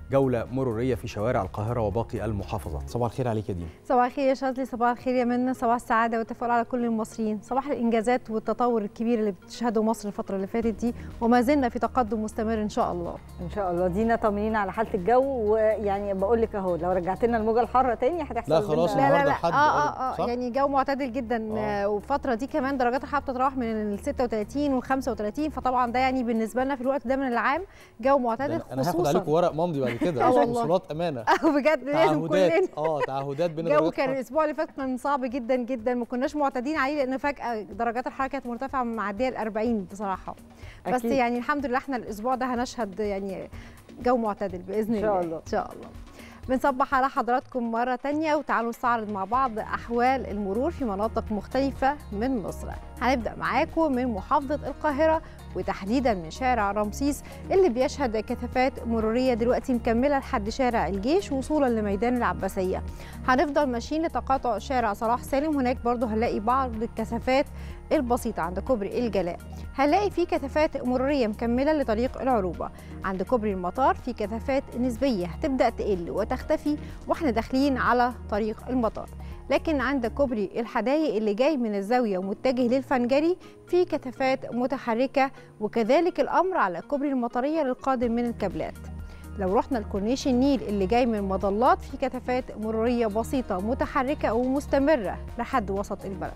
جوله مروريه في شوارع القاهره وباقي المحافظات صباح الخير عليك يا دين صباح الخير يا شاذلي صباح الخير يا منى صباح السعاده والتفاؤل على كل المصريين صباح الانجازات والتطور الكبير اللي بتشهده مصر الفتره اللي فاتت دي وما زلنا في تقدم مستمر ان شاء الله ان شاء الله دينا طمنينا على حاله الجو ويعني بقول لك اهو لو رجعت لنا الموجه الحاره تاني هتحصل لا خلاص لنا- لا لا النهاردة لا لحد اه اه صح؟ اه يعني جو معتدل جدا آه. آه. والفتره دي كمان درجات الحراره بتتراوح من ال 36 وال 35 فطبعا ده يعني بالنسبه لنا في الوقت ده من العام جو معتدل انا هاخد خصوصا عليكم ورق ممضي بعد كده آه عشان والله. وصولات امانه بجد لازم كلنا تعهدات اه تعهدات بين الجو درجات كان الحرارة. الاسبوع اللي فات كان صعب جدا جدا ما كناش معتادين عليه لان فجاه درجات الحراره كانت مرتفعه معديه ال 40 بصراحه بس أكيد. يعني الحمد لله احنا الاسبوع ده هنشهد يعني جو معتدل باذن إن شاء الله الله. ان شاء الله بنصبح على حضراتكم مرة تانية وتعالوا نستعرض مع بعض أحوال المرور في مناطق مختلفة من مصر هنبدأ معاكم من محافظة القاهرة وتحديدا من شارع رمسيس اللي بيشهد كثافات مرورية دلوقتي مكملة لحد شارع الجيش وصولا لميدان العباسية هنفضل ماشيين لتقاطع شارع صلاح سالم هناك برضو هنلاقي بعض الكثافات البسيطة عند كوبري الجلاء هنلاقي في كثافات مرورية مكملة لطريق العروبة عند كوبري المطار في كثافات نسبية هتبدأ تقل وتختفي واحنا داخلين على طريق المطار لكن عند كوبري الحدايق اللي جاي من الزاوية ومتجه للفنجري في كثافات متحركة وكذلك الأمر على كوبري المطرية للقادم من الكابلات لو رحنا لكورنيش النيل اللي جاي من مظلات في كثافات مرورية بسيطة متحركة ومستمرة لحد وسط البلد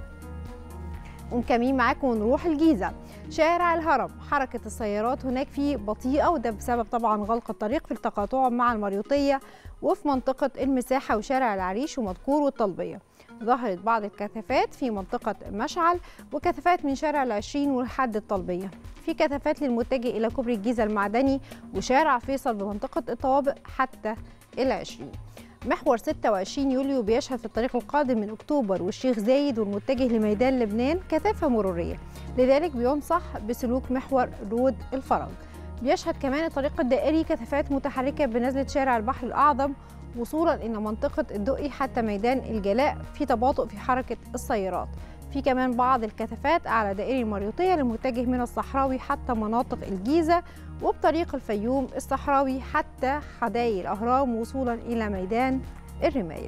ومكملين معاكم ونروح الجيزة شارع الهرم حركة السيارات هناك فيه بطيئة وده بسبب طبعا غلق الطريق في التقاطع مع المريوطية وفي منطقة المساحة وشارع العريش ومذكور والطلبية ظهرت بعض الكثافات في منطقة مشعل وكثافات من شارع العشرين ولحد الطلبية في كثافات للمتجه إلى كوبري الجيزة المعدني وشارع فيصل بمنطقة الطوابق حتى العشرين محور 26 يوليو بيشهد في الطريق القادم من أكتوبر والشيخ زايد والمتجه لميدان لبنان كثافة مرورية لذلك بينصح بسلوك محور رود الفرج بيشهد كمان الطريق الدائري كثافات متحركة بنزلة شارع البحر الأعظم وصولا إلى منطقة الدقي حتى ميدان الجلاء في تباطؤ في حركة السيارات في كمان بعض الكثافات أعلى دائري المريوطية للمتجه من الصحراوي حتى مناطق الجيزة وبطريق الفيوم الصحراوي حتى حدائق الأهرام وصولا إلى ميدان الرماية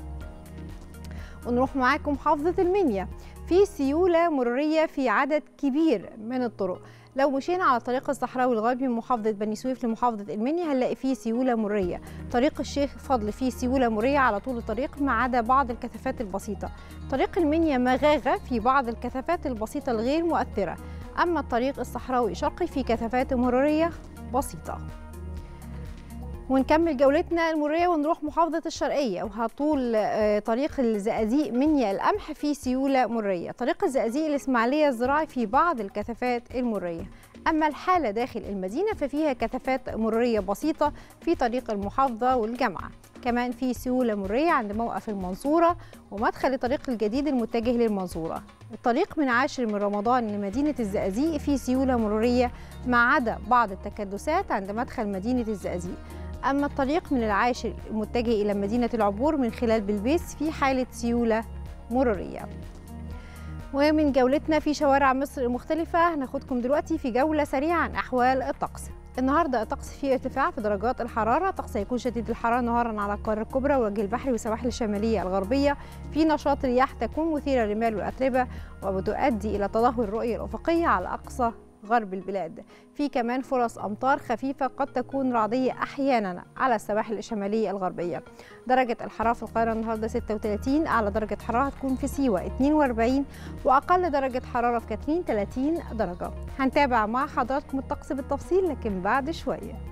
ونروح معاكم محافظة المنيا في سيولة مرورية في عدد كبير من الطرق لو مشينا على طريق الصحراوي الغربي من محافظة بني سويف لمحافظة المنيا هنلاقي فيه سيولة مرورية طريق الشيخ فضل فيه سيولة مرورية على طول الطريق ما عدا بعض الكثافات البسيطة طريق المنيا مغاغة في بعض الكثافات البسيطة الغير مؤثرة أما الطريق الصحراوي شرقي في كثافات مرورية بسيطة ونكمل جولتنا المرورية ونروح محافظة الشرقية وهطول آه، طريق الزقازيق منيا القمح في سيولة مرورية طريق الزقازيق الإسماعيلية الزراعي في بعض الكثافات المرورية أما الحالة داخل المدينة ففيها كثافات مرورية بسيطة في طريق المحافظة والجامعة كمان في سيولة مرورية عند موقف المنصورة ومدخل الطريق الجديد المتجه للمنصورة الطريق من عاشر من رمضان لمدينة الزقازيق في سيولة مرورية ما عدا بعض التكدسات عند مدخل مدينة الزقازيق أما الطريق من العاشر المتجه إلى مدينة العبور من خلال بلبيس في حالة سيولة مرورية ومن جولتنا في شوارع مصر المختلفة هناخدكم دلوقتي في جولة سريعة عن أحوال الطقس النهارده الطقس فيه ارتفاع في درجات الحراره، الطقس هيكون شديد الحراره نهارا على القاره الكبرى والوجه البحري والسواحل الشماليه الغربيه، في نشاط رياح تكون مثيره للرمال والاتربه وبتؤدي الى تدهور الرؤيه الافقيه على اقصى غرب البلاد في كمان فرص أمطار خفيفة قد تكون رعدية أحيانا على السواحل الشمالية الغربية درجة الحرارة في القاهرة النهاردة 36 أعلى درجة حرارة هتكون في سيوة 42 وأقل درجة حرارة في كاترين 30 درجة هنتابع مع حضراتكم الطقس بالتفصيل لكن بعد شوية